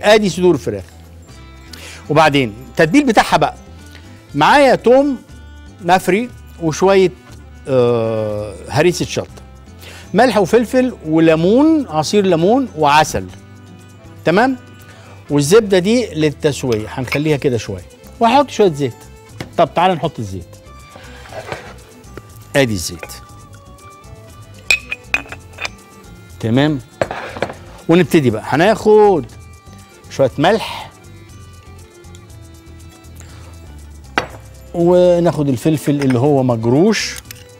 ادي صدور الفراخ وبعدين التتبيل بتاعها بقى معايا توم مفري وشويه آه هريسه شطه ملح وفلفل وليمون عصير ليمون وعسل تمام والزبده دي للتسويه هنخليها كده شويه وهحط شويه زيت طب تعالى نحط الزيت ادي الزيت تمام ونبتدي بقى هناخد شويه ملح وناخد الفلفل اللي هو مجروش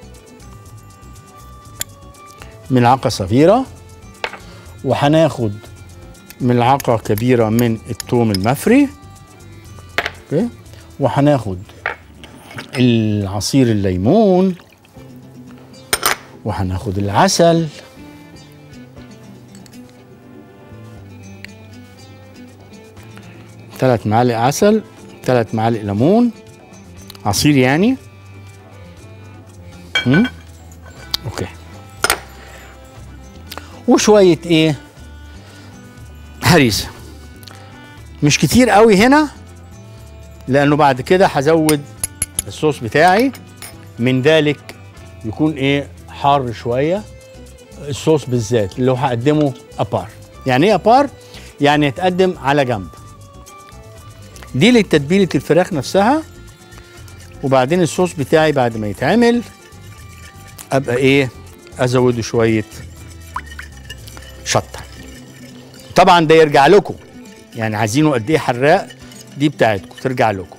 ملعقه صغيره وهناخد ملعقه كبيره من الثوم المفري اوكي وهناخد العصير الليمون وهناخد العسل ثلاث معالق عسل ثلاث معالق ليمون عصير يعني هم؟ اوكي وشويه ايه هريسه مش كتير قوي هنا لانه بعد كده هزود الصوص بتاعي من ذلك يكون ايه حار شويه الصوص بالذات اللي هو هقدمه ابار يعني ايه ابار يعني يتقدم على جنب دي لتتبيله الفراخ نفسها وبعدين الصوص بتاعي بعد ما يتعمل ابقى ايه ازوده شويه شطه طبعا ده يرجع لكم يعني عايزينه قد ايه حراق دي بتاعتكم ترجع لكم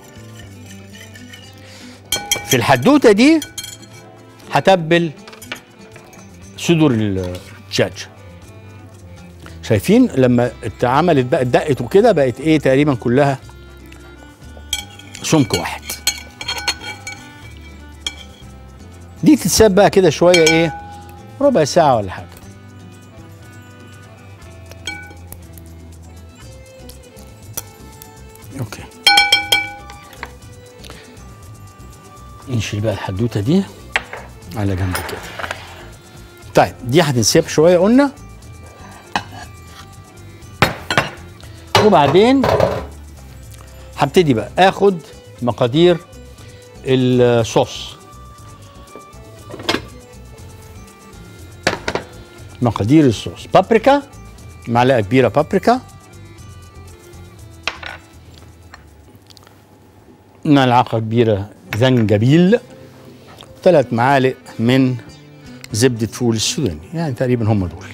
في الحدوته دي هتبل صدور الدجاج شايفين لما اتعملت بقى اتدقت وكده بقت ايه تقريبا كلها سمك واحد دي تتساب بقى كده شويه ايه ربع ساعه ولا حاجه اوكي نشيل بقى الحدوته دي على جنب كده طيب دي هتنسيب شويه قلنا وبعدين هبتدي بقى اخد مقادير الصوص مقادير الصوص بابريكا معلقه كبيره بابريكا ملعقه كبيره زنجبيل ثلاث معالق من زبده فول السوداني يعني تقريبا هم دول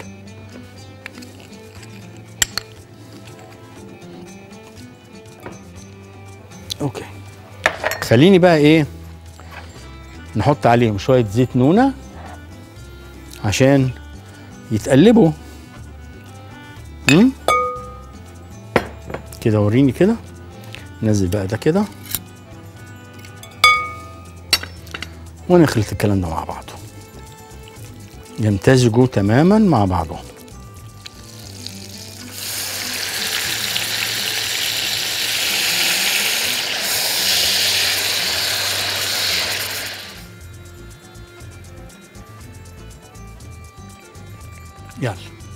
اوكي خليني بقى ايه نحط عليهم شويه زيت نونه عشان يتقلبوا امم كده وريني كده نزل بقى ده كده ونخلط الكلام ده مع بعضه يمتزجوا تماما مع بعضهم يلا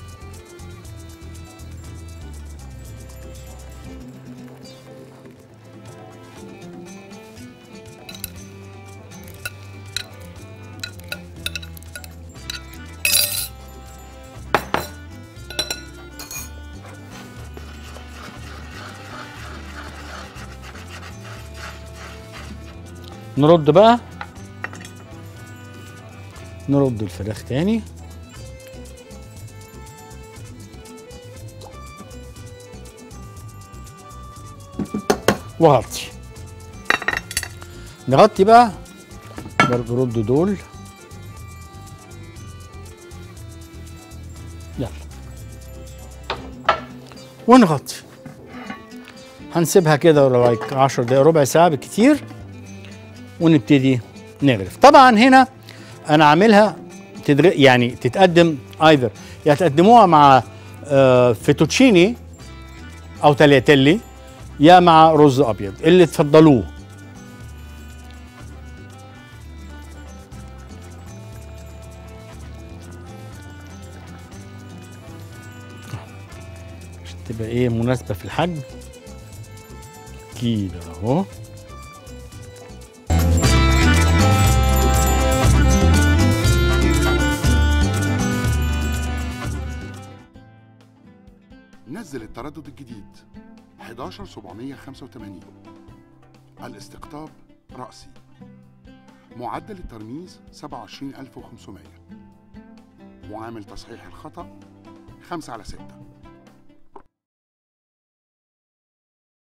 نرد بقى نرد الفراخ تاني وغطي نغطي بقى برضه رد دول يلا ونغطي هنسيبها كده لغايه 10 دقايق ربع ساعه بالكتير ونبتدي نغرف طبعا هنا انا عاملها تدر... يعني تتقدم ايذر يا تقدموها مع آه، فيتوتشيني او تالياتيلي يا مع رز ابيض اللي تفضلوه عشان تبقى ايه مناسبه في الحجم كده اهو نزل التردد الجديد 11785 الاستقطاب رأسي معدل الترميز 27500 معامل تصحيح الخطأ 5 على 6